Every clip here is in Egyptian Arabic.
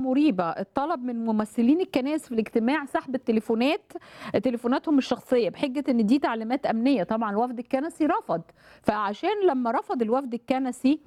مريبه الطلب من ممثلين الكنائس في الاجتماع سحب التليفونات تليفوناتهم الشخصيه بحجه ان دي تعليمات امنيه طبعا الوفد الكنسي رفض فعشان لما رفض الوفد الكنسي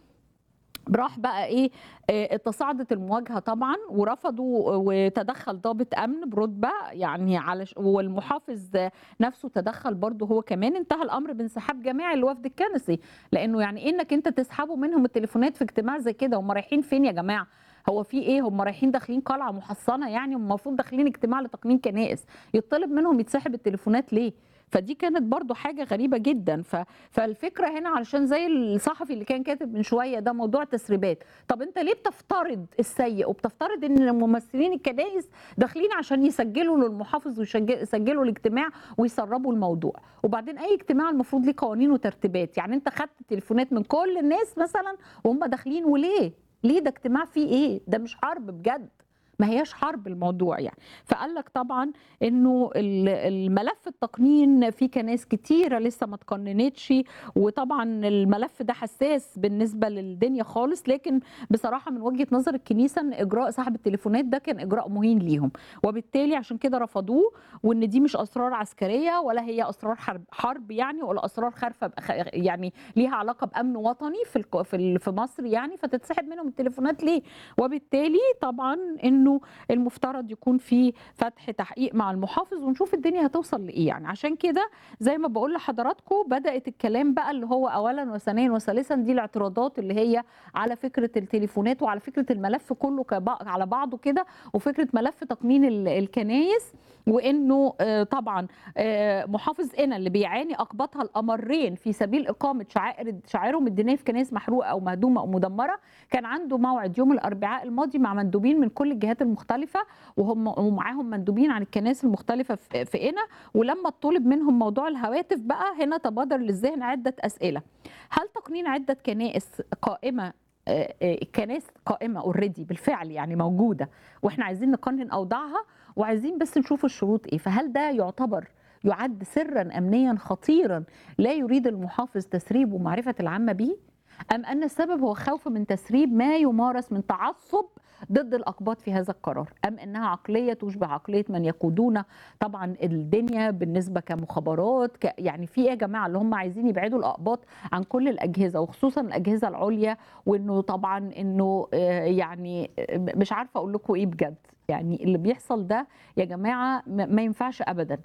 راح بقى ايه آه، تصاعدت المواجهه طبعا ورفضوا وتدخل ضابط امن برتبه يعني على ش- والمحافظ نفسه تدخل برضه هو كمان انتهى الامر بانسحاب جماعي الوفد الكنسي لانه يعني إيه انك انت تسحبوا منهم التليفونات في اجتماع زي كده هم رايحين فين يا جماعه هو في ايه هم رايحين داخلين قلعه محصنه يعني هم المفروض داخلين اجتماع لتقنين كنائس يطلب منهم يتسحب التليفونات ليه فدي كانت برضو حاجة غريبة جدا ف... فالفكرة هنا علشان زي الصحفي اللي كان كاتب من شوية ده موضوع تسريبات طب انت ليه بتفترض السيء وبتفترض ان ممثلين الكنائس داخلين عشان يسجلوا للمحافظ ويسجلوا الاجتماع ويسربوا الموضوع وبعدين اي اجتماع المفروض ليه قوانين وترتيبات يعني انت خدت تليفونات من كل الناس مثلا وهم داخلين وليه ليه ده اجتماع فيه ايه ده مش حرب بجد ما هياش حرب الموضوع يعني فقال لك طبعا انه ال- الملف التقنين في كنايس كتيره لسه ما اتقننتش وطبعا الملف ده حساس بالنسبه للدنيا خالص لكن بصراحه من وجهه نظر الكنيسه ان اجراء سحب التليفونات ده كان اجراء مهين ليهم وبالتالي عشان كده رفضوه وان دي مش اسرار عسكريه ولا هي اسرار حرب حرب يعني ولا اسرار خارفه بأخ- يعني ليها علاقه بامن وطني في الك- في ال- في مصر يعني فتتسحب منهم التليفونات ليه وبالتالي طبعا انه المفترض يكون في فتح تحقيق مع المحافظ ونشوف الدنيا هتوصل لايه يعني عشان كده زي ما بقول لحضراتكم بدات الكلام بقى اللي هو اولا وثانيا وثالثا دي الاعتراضات اللي هي على فكره التليفونات وعلى فكره الملف كله كبع- على بعضه كده وفكره ملف تقنين ال- الكنايس وانه آه، طبعا آه، محافظ قنا اللي بيعاني اقباطها الامرين في سبيل اقامه شعائر شعائرهم الدينيه في كنائس محروقه او مهدومه او مدمره كان عنده موعد يوم الاربعاء الماضي مع مندوبين من كل الجهات المختلفه وهم ومعاهم مندوبين عن الكنائس المختلفه في في قنا ولما طلب منهم موضوع الهواتف بقى هنا تبادر للذهن عده اسئله هل تقنين عده كنائس قائمه آه، آه، كنائس قائمه اوريدي بالفعل يعني موجوده واحنا عايزين نقنن اوضاعها وعايزين بس نشوف الشروط ايه فهل ده يعتبر يعد سرا امنيا خطيرا لا يريد المحافظ تسريبه ومعرفه العامه به ام ان السبب هو خوف من تسريب ما يمارس من تعصب ضد الاقباط في هذا القرار ام انها عقليه تشبه عقليه من يقودون طبعا الدنيا بالنسبه كمخابرات ك يعني في ايه يا جماعه اللي هم عايزين يبعدوا الاقباط عن كل الاجهزه وخصوصا الاجهزه العليا وانه طبعا انه آه، يعني آه، مش عارفه اقول لكم ايه بجد يعني اللي بيحصل ده يا جماعه م- ما ينفعش ابدا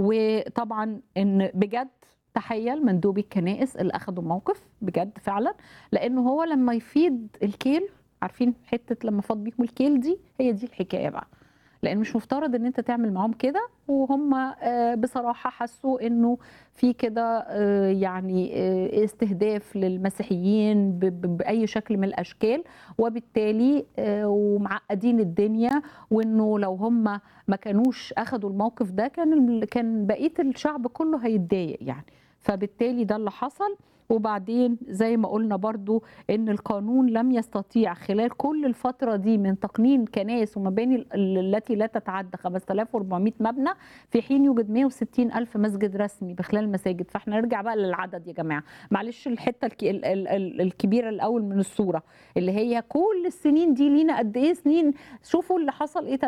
وطبعا ان بجد تحيه لمندوبي الكنائس اللي اخذوا موقف بجد فعلا لانه هو لما يفيد الكيل عارفين حته لما فاض بيهم الكيل دي هي دي الحكايه بقى لان مش مفترض ان انت تعمل معاهم كده وهم آه، بصراحه حسوا انه في كده آه، يعني آه، استهداف للمسيحيين ب- ب- باي شكل من الاشكال وبالتالي آه، ومعقدين الدنيا وانه لو هم ما كانوش اخذوا الموقف ده كان ال- كان بقيه الشعب كله هيتضايق يعني فبالتالي ده اللي حصل وبعدين زي ما قلنا برضو ان القانون لم يستطيع خلال كل الفترة دي من تقنين كنائس ومباني ال- التي لا تتعدى 5400 مبنى في حين يوجد 160 ألف مسجد رسمي بخلال المساجد فاحنا نرجع بقى للعدد يا جماعة معلش الحتة الك- ال- ال- ال- الكبيرة الأول من الصورة اللي هي كل السنين دي لينا قد إيه سنين شوفوا اللي حصل إيه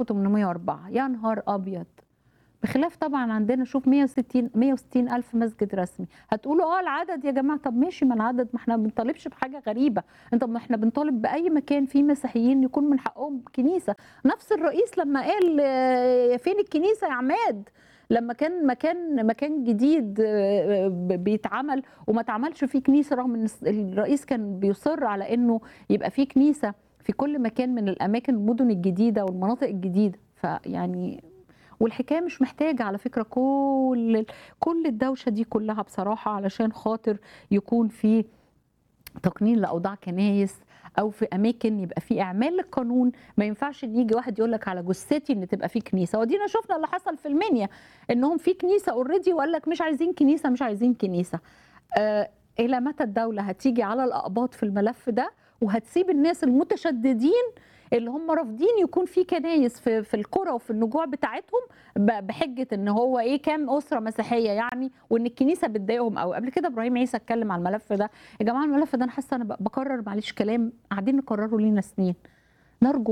3804 يا نهار أبيض بخلاف طبعا عندنا شوف 160 160 الف مسجد رسمي هتقولوا اه العدد يا جماعه طب ماشي ما العدد ما احنا ما بنطالبش بحاجه غريبه انت ما احنا بنطالب باي مكان فيه مسيحيين يكون من حقهم كنيسه نفس الرئيس لما قال آه، فين الكنيسه يا عماد لما كان مكان مكان جديد آه، ب- بيتعمل وما اتعملش فيه كنيسه رغم ان الس- الرئيس كان بيصر على انه يبقى فيه كنيسه في كل مكان من الاماكن المدن الجديده والمناطق الجديده فيعني والحكايه مش محتاجه على فكره كل كل الدوشه دي كلها بصراحه علشان خاطر يكون في تقنين لاوضاع كنايس او في اماكن يبقى في اعمال للقانون ما ينفعش ان يجي واحد يقول لك على جثتي ان تبقى في كنيسه ودينا شفنا اللي حصل في المنيا انهم في كنيسه اوريدي وقال لك مش عايزين كنيسه مش عايزين كنيسه آه الى متى الدوله هتيجي على الاقباط في الملف ده وهتسيب الناس المتشددين اللي هم رافضين يكون في كنايس في في القرى وفي النجوع بتاعتهم ب- بحجه ان هو ايه كام اسره مسيحيه يعني وان الكنيسه بتضايقهم قوي قبل كده ابراهيم عيسى اتكلم على الملف ده يا جماعه الملف ده انا حاسه انا ب- بكرر معلش كلام قاعدين نكرره لينا سنين نرجو